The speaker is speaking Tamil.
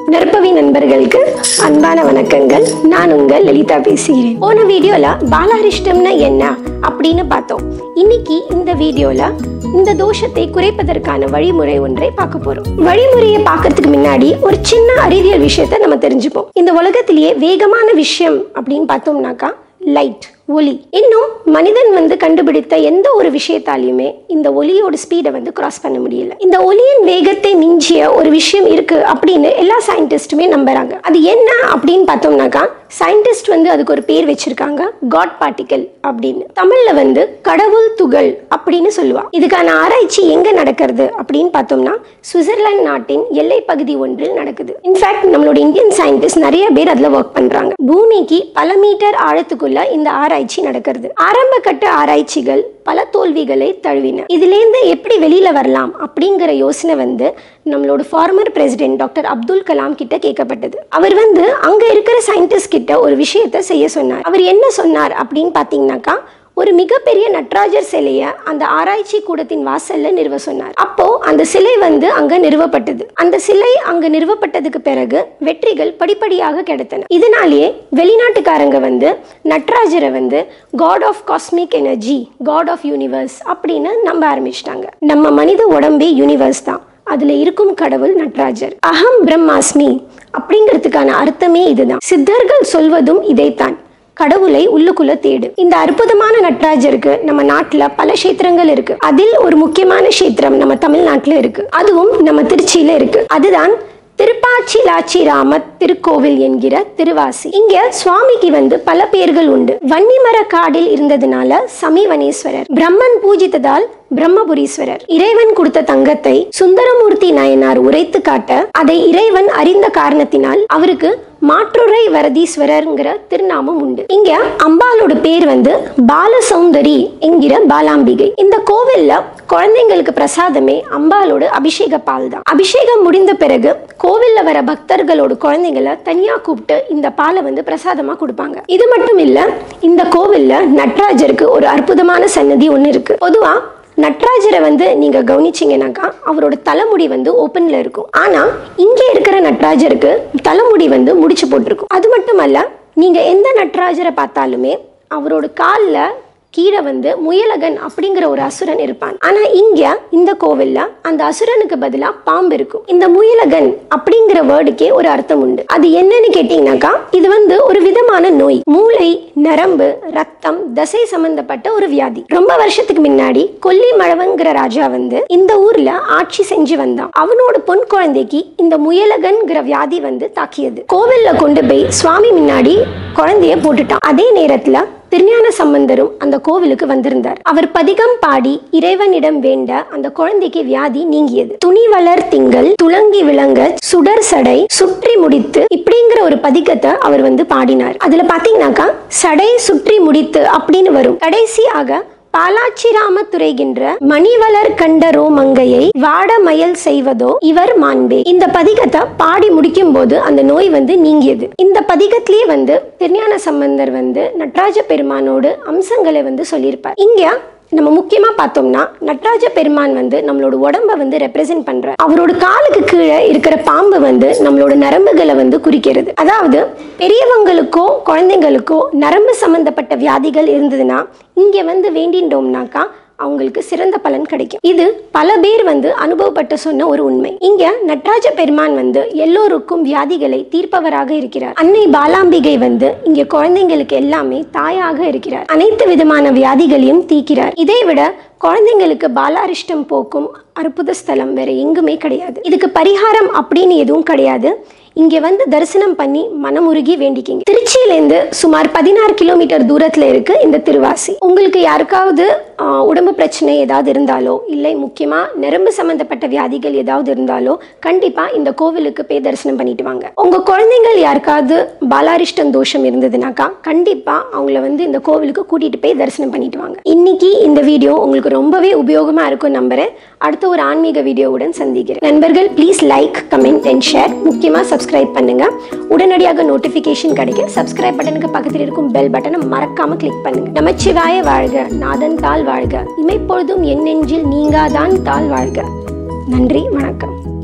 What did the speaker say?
நற்பவி நண்பர்களுக்கு அன்பான வணக்கங்கள் நான் உங்கள் லலிதா பேசுகிறேன் போன வீடியோல பாலாரிஷ்டம்னா என்ன அப்படின்னு பார்த்தோம் இன்னைக்கு இந்த வீடியோல இந்த தோஷத்தை குறைப்பதற்கான வழிமுறை ஒன்றை பார்க்க போறோம் வழிமுறையை பார்க்கறதுக்கு முன்னாடி ஒரு சின்ன அறிவியல் விஷயத்தை நம்ம தெரிஞ்சுப்போம் இந்த உலகத்திலேயே வேகமான விஷயம் அப்படின்னு பார்த்தோம்னாக்கா லைட் ஒலி இன்னும் மனிதன் வந்து கண்டுபிடித்த எந்த ஒரு விஷயத்தாலையுமே இந்த ஒலியோட ஸ்பீடை வந்து கிராஸ் பண்ண முடியல இந்த ஒலியின் வேகத்தை மிஞ்சிய ஒரு விஷயம் இருக்கு அப்படின்னு எல்லா சயின்டிஸ்டுமே நம்புறாங்க அது என்ன அப்படின்னு பார்த்தோம்னாக்கா சயின்டிஸ்ட் வந்து அதுக்கு ஒரு பேர் வச்சிருக்காங்க காட் பார்ட்டிக்கல் அப்படின்னு தமிழ்ல வந்து கடவுள் துகள் அப்படின்னு சொல்லுவாங்க இதுக்கான ஆராய்ச்சி எங்க நடக்கிறது அப்படின்னு பார்த்தோம்னா சுவிட்சர்லாந்து நாட்டின் எல்லை பகுதி ஒன்றில் நடக்குது இன்ஃபேக்ட் நம்மளோட இந்தியன் சயின்டிஸ்ட் நிறைய பேர் அதுல ஒர்க் பண்றாங்க பூமிக்கு பல மீட்டர் ஆழத்துக்குள்ள இந்த ஆராய்ச்சி நடக்கிறது ஆரம்ப கட்ட ஆராய்ச்சிகள் பல தோல்விகளை தழுவின இதுலேருந்து எப்படி வெளியில வரலாம் அப்படிங்கிற யோசனை வந்து நம்மளோட former president doctor Abdul Kalam கிட்ட கேட்கப்பட்டது அவர் வந்து அங்க இருக்கிற சயின்டிஸ்ட் கிட்ட ஒரு விஷயத்தை செய்ய சொன்னார் அவர் என்ன சொன்னார் அப்படின்னு பார்த்தீங்கன்னாக்கா ஒரு மிகப்பெரிய நட்ராஜர் சிலையை அந்த ஆராய்ச்சி கூடத்தின் வாசல்ல நிறுவ சொன்னார் அப்போ அந்த சிலை வந்து அங்க நிறுவப்பட்டது அந்த சிலை அங்க நிறுவப்பட்டதுக்கு பிறகு வெற்றிகள் படிப்படியாக கிடைத்தன இதனாலேயே வெளிநாட்டுக்காரங்க வந்து நட்ராஜரை வந்து god of cosmic energy god of universe அப்படின்னு நம்ப ஆரம்பிச்சிட்டாங்க நம்ம மனித உடம்பே யூனிவர்ஸ் தான் அதுல இருக்கும் கடவுள் நட்ராஜர் அகம் பிரம்மாஸ்மி அப்படிங்கிறதுக்கான அர்த்தமே இதுதான் சித்தர்கள் சொல்வதும் இதைத்தான் கடவுளை உள்ளுக்குள்ள தேடு இந்த அற்புதமான நட்ராஜருக்கு நம்ம நாட்டுல பல கஷேத்திரங்கள் இருக்கு அதில் ஒரு முக்கியமான கஷேத்திரம் நம்ம தமிழ்நாட்டுல இருக்கு அதுவும் நம்ம திருச்சியில இருக்கு அதுதான் திருப்பாச்சி லாச்சி ராம திருக்கோவில் என்கிற திருவாசி இங்க சுவாமிக்கு வந்து பல பேர்கள் உண்டு வன்னிமர காடில் இருந்ததுனால சமீவனேஸ்வரர் பிரம்மன் பூஜித்ததால் பிரம்மபுரீஸ்வரர் இறைவன் கொடுத்த தங்கத்தை சுந்தரமூர்த்தி நாயனார் உரைத்து காட்ட அதை இறைவன் அறிந்த காரணத்தினால் அவருக்கு மாற்றுரை வரதீஸ்வரர்ங்கிற திருநாமம் உண்டு இங்க அம்பாலோட பேர் வந்து பாலசௌந்தரி என்கிற பாலாம்பிகை இந்த கோவில்ல குழந்தைங்களுக்கு பிரசாதமே அம்பாலோட அபிஷேக பால் தான் அபிஷேகம் முடிந்த பிறகு கோவில்ல வர பக்தர்களோட குழந்தைங்களை தனியா கூப்பிட்டு இந்த பாலை வந்து பிரசாதமா கொடுப்பாங்க இது மட்டும் இல்ல இந்த கோவில்ல நட்ராஜருக்கு ஒரு அற்புதமான சன்னதி ஒண்ணு இருக்கு பொதுவா நட்ராஜரை வந்து நீங்க கவனிச்சீங்கன்னாக்கா அவரோட தலைமுடி வந்து ஓப்பன்ல இருக்கும் ஆனா இங்க இருக்கிற நட்ராஜருக்கு தலைமுடி வந்து முடிச்சு போட்டிருக்கும் அது மட்டுமல்ல நீங்க எந்த நட்ராஜரை பார்த்தாலுமே அவரோட காலில் கீழே வந்து முயலகன் அப்படிங்கிற ஒரு அசுரன் இருப்பான் ஆனா இங்க இந்த கோவில்ல அந்த அசுரனுக்கு பதிலா பாம்பு இருக்கும் இந்த முயலகன் அப்படிங்கிற வேர்டுக்கே ஒரு அர்த்தம் உண்டு அது என்னன்னு கேட்டீங்கன்னாக்கா இது வந்து ஒரு விதமான நோய் மூளை நரம்பு ரத்தம் தசை சம்பந்தப்பட்ட ஒரு வியாதி ரொம்ப வருஷத்துக்கு முன்னாடி கொல்லி மழவங்கிற ராஜா வந்து இந்த ஊர்ல ஆட்சி செஞ்சு வந்தான் அவனோட பொன் குழந்தைக்கு இந்த முயலகன்கிற வியாதி வந்து தாக்கியது கோவில்ல கொண்டு போய் சுவாமி முன்னாடி குழந்தைய போட்டுட்டான் அதே நேரத்துல திருஞான சம்பந்தரும் அந்த கோவிலுக்கு வந்திருந்தார் அவர் பதிகம் பாடி இறைவனிடம் வேண்ட அந்த குழந்தைக்கு வியாதி நீங்கியது துணி வளர் திங்கள் துளங்கி விளங்க சுடர் சடை சுற்றி முடித்து இப்படிங்கிற ஒரு பதிகத்தை அவர் வந்து பாடினார் அதுல பாத்தீங்கன்னாக்கா சடை சுற்றி முடித்து அப்படின்னு வரும் கடைசியாக பாலாச்சிராம துறைகின்ற மணிவளர் கண்டரோ மங்கையை வாட மயல் செய்வதோ இவர் மாண்பே இந்த பதிகத்தை பாடி முடிக்கும் போது அந்த நோய் வந்து நீங்கியது இந்த பதிகத்திலேயே வந்து திருஞான சம்பந்தர் வந்து நடராஜ பெருமானோடு அம்சங்களை வந்து சொல்லியிருப்பார் இங்க நம்ம முக்கியமா பார்த்தோம்னா நட்ராஜ பெருமான் வந்து நம்மளோட உடம்ப வந்து ரெப்ரசென்ட் பண்ற அவரோட காலுக்கு கீழே இருக்கிற பாம்பு வந்து நம்மளோட நரம்புகளை வந்து குறிக்கிறது அதாவது பெரியவங்களுக்கோ குழந்தைங்களுக்கோ நரம்பு சம்பந்தப்பட்ட வியாதிகள் இருந்ததுன்னா இங்க வந்து வேண்டின்றோம்னாக்கா அவங்களுக்கு சிறந்த பலன் கிடைக்கும் இது பல பேர் வந்து அனுபவப்பட்டு சொன்ன ஒரு உண்மை இங்க நட்ராஜ பெருமான் வந்து எல்லோருக்கும் வியாதிகளை தீர்ப்பவராக இருக்கிறார் அன்னை பாலாம்பிகை வந்து இங்க குழந்தைங்களுக்கு எல்லாமே தாயாக இருக்கிறார் அனைத்து விதமான வியாதிகளையும் தீக்கிறார் இதை விட குழந்தைங்களுக்கு பாலாரிஷ்டம் போக்கும் அற்புத ஸ்தலம் வேற எங்குமே கிடையாது இதுக்கு பரிகாரம் அப்படின்னு எதுவும் கிடையாது இங்கே வந்து தரிசனம் பண்ணி மனமுருகி வேண்டிக்கிங்க திருச்சியிலேருந்து சுமார் பதினாறு கிலோமீட்டர் தூரத்தில் இருக்கு இந்த திருவாசி உங்களுக்கு யாருக்காவது ஆஹ், உடம்பு பிரச்சனை ஏதாவது இருந்தாலோ இல்லை முக்கியமாக நரம்பு சம்மந்தப்பட்ட வியாதிகள் ஏதாவது இருந்தாலோ கண்டிப்பாக இந்த கோவிலுக்கு போய் தரிசனம் பண்ணிட்டு வாங்க உங்கள் குழந்தைங்கள் யாருக்காவது பாலாரிஷ்டம் தோஷம் இருந்ததுனாக்கா கண்டிப்பாக அவங்கள வந்து இந்த கோவிலுக்கு கூட்டிகிட்டு போய் தரிசனம் பண்ணிட்டு வாங்க இன்னைக்கு இந்த வீடியோ உங்களுக்கு ரொம்பவே உபயோகமாக இருக்கும் நம்புறேன் அடுத்த ஒரு ஆன்மீக வீடியோவுடன் சந்திக்கிறேன் நண்பர்கள் please like comment and share முக்கியமாக சப்ஸ்கிரைப் பண்ணுங்க உடனடியாக நோட்டிஃபிகேஷன் கிடைக்க சப்ஸ்கிரைப் பட்டனுக்கு பக்கத்தில் இருக்கும் பெல் பட்டனை மறக்காம கிளிக் பண்ணுங்க நமச்சிவாய வாழ்க நாதன் தாள் வாழ்க இமைப்பொழுதும் என் நெஞ்சில் நீங்காதான் தாள் வாழ்க நன்றி வணக்கம்